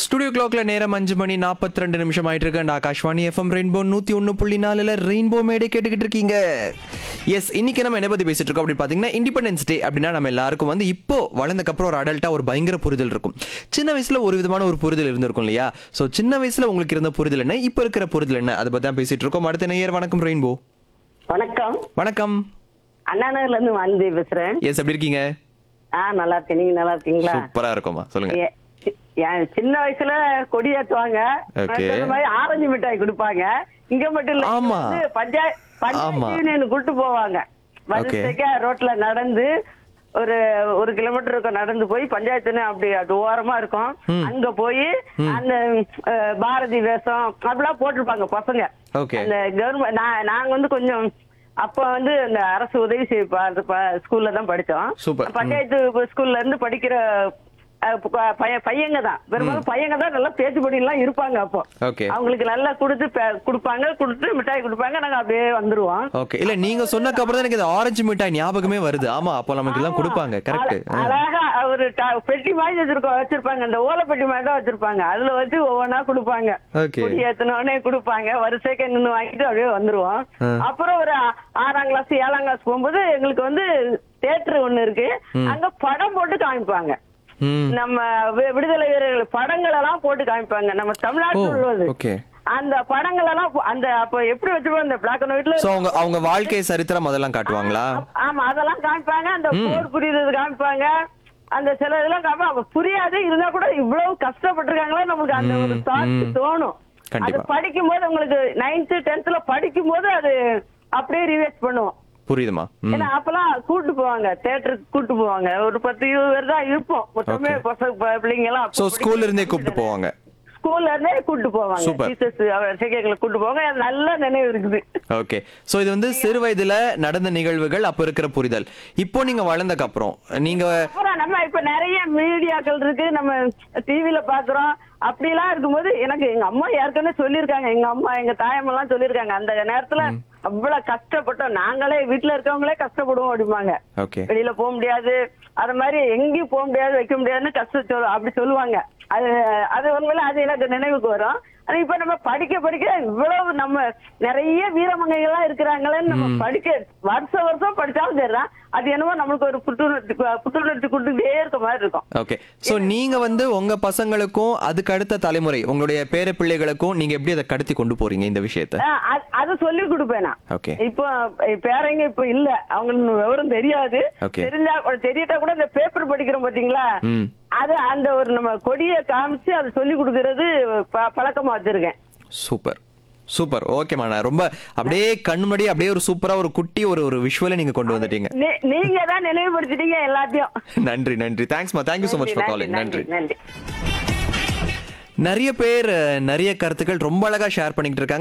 Studio கிளாக்ல நேரம் அஞ்சு மணி நாற்பத்தி ரெண்டு நிமிஷம் ஆயிட்டு இருக்கு அண்ட் ஆகாஷ்வாணி எஃப்எம் ரெயின்போ நூத்தி ஒன்று புள்ளி நாலுல ரெயின்போ மேடை கேட்டுக்கிட்டு இருக்கீங்க எஸ் இன்னைக்கு நம்ம என்ன பத்தி பேசிட்டு இருக்கோம் அப்படின்னு பாத்தீங்கன்னா இண்டிபெண்டன்ஸ் டே அப்படின்னா நம்ம எல்லாருக்கும் வந்து இப்போ வளர்ந்தக்கப்புறம் ஒரு அடல்ட்டா ஒரு பயங்கர புரிதல் இருக்கும் சின்ன வயசுல ஒரு விதமான ஒரு புரிதல் இருந்திருக்கும் இல்லையா ஸோ சின்ன வயசுல உங்களுக்கு இருந்த புரிதல் என்ன இப்போ இருக்கிற புரிதல் என்ன அதை பத்தி தான் பேசிட்டு இருக்கோம் அடுத்த நேயர் வணக்கம் ரெயின்போ வணக்கம் வணக்கம் அண்ணா நகர்ல இருந்து வாந்தி பேசுறேன் எஸ் எப்படி இருக்கீங்க ஆ நல்லா இருக்கேன் நீங்க நல்லா இருக்கீங்களா சூப்பரா இருக்குமா சொல்லுங்க ஏ- சி- என் சின்ன வயசுல கொடி ஏத்துவாங்க Okay. நான் சொன்ன மாதிரி ஆரஞ்சு மிட்டாய் கொடுப்பாங்க இங்க மட்டும் இல்ல இங்க ஆமா. வந்து பஞ்சாயத்து ஆமா. பஞ்சாயத்து கூட்டு போவாங்க வரிசைக்கா ரோட்ல நடந்து ஒரு ஒரு கிலோமீட்டர் இருக்கும் நடந்து போய் பஞ்சாயத்துன்னு அப்படி அது ஓரமா இருக்கும் அங்க போய் அந்த அஹ், பாரதி வேஷம் அப்படிலாம் போட்டிருப்பாங்க பசங்க Okay. அந்த கவர்மெண்ட் நாங்க வந்து கொஞ்சம் அப்ப வந்து இந்த அரசு உதவி செய்ய ஸ்கூல்ல தான் படிச்சோம் Super. பஞ்சாயத்து ஸ்கூல்ல இருந்து படிக்கிற அஹ், ப- பைய- பையங்க தான் பெரும்பாலும் பையங்க தான் நல்லா பேச்சுப்படி எல்லாம் இருப்பாங்க அப்போ ஓகே அவங்களுக்கு நல்லா கொடுத்து பே- கொடுப்பாங்க கொடுத்து மிட்டாய் கொடுப்பாங்க நாங்க அப்படியே வந்துருவோம் ஓகே இல்ல நீங்க சொன்னக்கு அப்புறம் தான் எனக்கு இந்த ஆரஞ்சு மிட்டாய் ஞாபகமே வருது ஆமா அப்போ நமக்கு எல்லாம் கொடுப்பாங்க கரெக்ட் அழ- அழகா ஒரு ட- பெட்டி மாதிரி வச்சிருக்கோம் வச்சிருப்பாங்க அந்த ஓலை பெட்டி மாதிரி தான் வச்சிருப்பாங்க அதுல வச்சு ஒவ்வொன்னா கொடுப்பாங்க Okay. குடி ஏத்தினோடனே கொடுப்பாங்க வரிசைக்கு நின்னு வாங்கிட்டு அப்படியே வந்துருவோம் ஆ. அப்புறம் ஒரு ஆ- ஆறாம் கிளாஸ் ஏழாம் கிளாஸ் போகும்போது எங்களுக்கு வந்து தியேட்டர் ஒண்ணு இருக்கு அங்க படம் போட்டு காமிப்பாங்க ம் நம்ம வி- விடுதலை வீரர்கள் படங்கள் எல்லாம் போட்டு காமிப்பாங்க நம்ம ஓ தமிழ்நாட்டில் உள்ளது ஓகே அந்த படங்கள் எல்லாம் போ- அந்த அப்ப எப்படி வச்சிருப்போம் அந்த பிளாக் அண்ட் ஒயிட்ல சோ அவங்க அவங்க வாழ்க்கை சரித்திரம் அதெல்லாம் காட்டுவாங்களா ஆமா அதெல்லாம் காமிப்பாங்க அந்த போர் புரியுறது காமிப்பாங்க அந்த சில இதெல்லாம் காமிப்பாங்க அப்ப புரியாது இருந்தா கூட இவ்வளவு கஷ்டப்பட்டிருக்காங்களா நமக்கு அந்த ஒரு ம், தாட் ம். தோணும் அது கண்டிப்பா. படிக்கும் போது உங்களுக்கு நைன்த் டென்த்ல படிக்கும் போது அது அப்படியே ரிவைஸ் பண்ணுவோம் புரியுதுமா ம் ஏன்னா அப்பெல்லாம் கூட்டு போவாங்க தியேட்டருக்கு கூட்டு போவாங்க ஒரு பத்து இருபது பேர் தான் இருப்போம் மொத்தமே Okay. பசங்க ப- பிள்ளைங்க எல்லாம் சோ ஸ்கூல்ல இருந்தே கூப்பிட்டு போவாங்க ஸ்கூல்ல இருந்தே கூட்டு போவாங்க Super. டீச்சர்ஸ் செகங்களை கூட்டு போவாங்க அது நல்ல நினைவு இருக்குது ஓகே சோ இது வந்து சிறு வயதுல நடந்த நிகழ்வுகள் அப்ப இருக்கிற புரிதல் இப்போ நீங்க வளர்ந்தக்கு அப்புறம் நீங்க அப்புறம் நம்ம இப்ப நிறைய மீடியாக்கள் இருக்கு நம்ம டிவில பாக்குறோம் அப்படிலாம் இருக்கும்போது எனக்கு எங்க அம்மா ஏற்கனவே சொல்லியிருக்காங்க எங்க அம்மா எங்க தாயம்மெல்லாம் சொல்லியிருக்காங்க அந்த நேரத்துல அவ்வளவு கஷ்டப்பட்டோம் நாங்களே வீட்டுல இருக்கவங்களே கஷ்டப்படுவோம் அப்படிம்பாங்க ஓகே வெளியில போக முடியாது அது மாதிரி எங்கேயும் போக முடியாது வைக்க முடியாதுன்னு கஷ்டம் சொல்லு அப்படி சொல்லுவாங்க அது அது உண்மையில அது எனக்கு நினைவுக்கு வரும் ஆனா இப்ப நம்ம படிக்க படிக்க இவ்வளவு நம்ம நிறைய வீரமங்கைகள்லாம் இருக்கிறாங்களேன்னு நம்ம படிக்க வருஷம் வருஷம் படிச்சாலும் சரிதான் அது என்னமோ நம்மளுக்கு ஒரு புத்துணர்ச்சி புத்துணர்ச்சி கொடுத்துட்டே இருக்க மாதிரி இருக்கும் ஓகே சோ நீங்க வந்து உங்க பசங்களுக்கும் அதுக்கு அடுத்த தலைமுறை உங்களுடைய பேர பிள்ளைகளுக்கும் நீங்க எப்படி அதை கடத்தி கொண்டு போறீங்க இந்த விஷயத்த ஆஹ் அது- அது சொல்லி கொடுப்பேன் நான் ஓகே இப்போ அஹ் பேரங்க இப்ப இல்ல அவங்களுக்கு விவரம் தெரியாது Okay. தெரிஞ்சா தெரியட்டா கூட இந்த பேப்பர் படிக்கிறோம் பாத்தீங்களா ம் அது அந்த ஒரு நம்ம கொடியை காமிச்சு அதை சொல்லி கொடுக்கறது ப- பழக்கமா வச்சிருக்கேன் சூப்பர் சூப்பர் ஓகேமா நான் ரொம்ப அப்படியே கண்மடி அப்படியே ஒரு சூப்பரா ஒரு குட்டி ஒரு ஒரு விஷுவலை நீங்க கொண்டு வந்துட்டீங்க நீ- நீங்க தான் நினைவுபடுத்திட்டீங்க எல்லாத்தையும் நன்றி நன்றி தேங்க்ஸ்மா thank you so much for calling நன்றி நன்றி நிறைய பேர் அஹ், நிறைய கருத்துக்கள் ரொம்ப அழகா ஷேர் பண்ணிக்கிட்டு இருக்காங்க